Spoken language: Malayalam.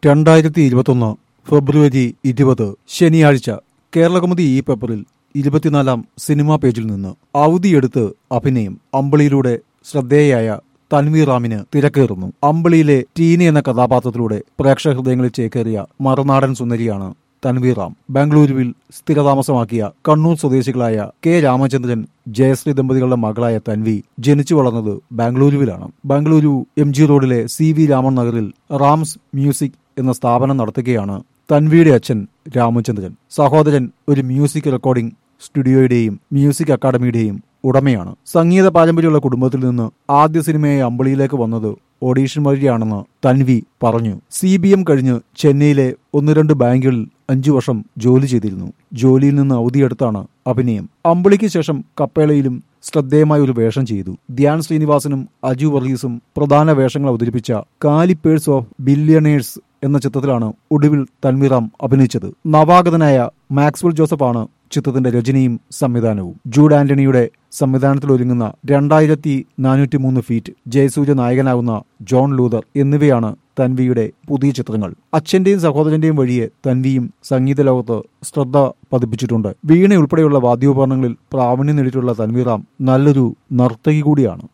രണ്ടായിരത്തി ഇരുപത്തൊന്ന് ഫെബ്രുവരി ഇരുപത് ശനിയാഴ്ച കേരളകൗമുദി ഈ പേപ്പറിൽ ഇരുപത്തിനാലാം സിനിമാ പേജിൽ നിന്ന് അവധിയെടുത്ത് അഭിനയം അമ്പിളിയിലൂടെ ശ്രദ്ധേയയായ തൻവീർ റാമിന് തിരക്കേറുന്നു അമ്പിളിയിലെ ടീനി എന്ന കഥാപാത്രത്തിലൂടെ പ്രേക്ഷക ഹൃദയങ്ങളിൽ ചേക്കേറിയ മറുനാടൻ സുന്ദരിയാണ് തൻവീർ റാം ബാംഗ്ലൂരുവിൽ സ്ഥിരതാമസമാക്കിയ കണ്ണൂർ സ്വദേശികളായ കെ രാമചന്ദ്രൻ ജയശ്രീ ദമ്പതികളുടെ മകളായ തൻവി ജനിച്ചു വളർന്നത് ബാംഗ്ലൂരുവിലാണ് ബാംഗ്ലൂരു എം ജി റോഡിലെ സി വി രാമൻ നഗറിൽ റാംസ് മ്യൂസിക് എന്ന സ്ഥാപനം നടത്തുകയാണ് തൻവിയുടെ അച്ഛൻ രാമചന്ദ്രൻ സഹോദരൻ ഒരു മ്യൂസിക് റെക്കോർഡിംഗ് സ്റ്റുഡിയോയുടെയും മ്യൂസിക് അക്കാദമിയുടെയും ഉടമയാണ് സംഗീത പാരമ്പര്യമുള്ള കുടുംബത്തിൽ നിന്ന് ആദ്യ സിനിമയായി അമ്പളിയിലേക്ക് വന്നത് ഓഡീഷൻ വഴിയാണെന്ന് തൻവി പറഞ്ഞു സി ബി എം കഴിഞ്ഞ് ചെന്നൈയിലെ ഒന്ന് രണ്ട് ബാങ്കുകളിൽ അഞ്ചു വർഷം ജോലി ചെയ്തിരുന്നു ജോലിയിൽ നിന്ന് അവധിയെടുത്താണ് അഭിനയം അമ്പിളിക്ക് ശേഷം കപ്പേളയിലും ശ്രദ്ധേയമായ ഒരു വേഷം ചെയ്തു ധ്യാൻ ശ്രീനിവാസനും അജു വർഗീസും പ്രധാന വേഷങ്ങൾ അവതരിപ്പിച്ച കാലിപ്പേഴ്സ് ഓഫ് ബില്യണേഴ്സ് എന്ന ചിത്രത്തിലാണ് ഒടുവിൽ തൻവീറാം അഭിനയിച്ചത് നവാഗതനായ മാക്സ്വൽ ജോസഫാണ് ചിത്രത്തിന്റെ രചനയും സംവിധാനവും ജൂഡ് ആന്റണിയുടെ സംവിധാനത്തിൽ ഒരുങ്ങുന്ന രണ്ടായിരത്തി നാനൂറ്റി മൂന്ന് ഫീറ്റ് ജയസൂര്യ നായകനാകുന്ന ജോൺ ലൂതർ എന്നിവയാണ് തൻവിയുടെ പുതിയ ചിത്രങ്ങൾ അച്ഛന്റെയും സഹോദരന്റെയും വഴിയെ തൻവിയും സംഗീത ലോകത്ത് ശ്രദ്ധ പതിപ്പിച്ചിട്ടുണ്ട് വീണ ഉൾപ്പെടെയുള്ള വാദ്യോപകരണങ്ങളിൽ പ്രാവീണ്യം നേടിയിട്ടുള്ള തൻവീറാം നല്ലൊരു നർത്തകി കൂടിയാണ്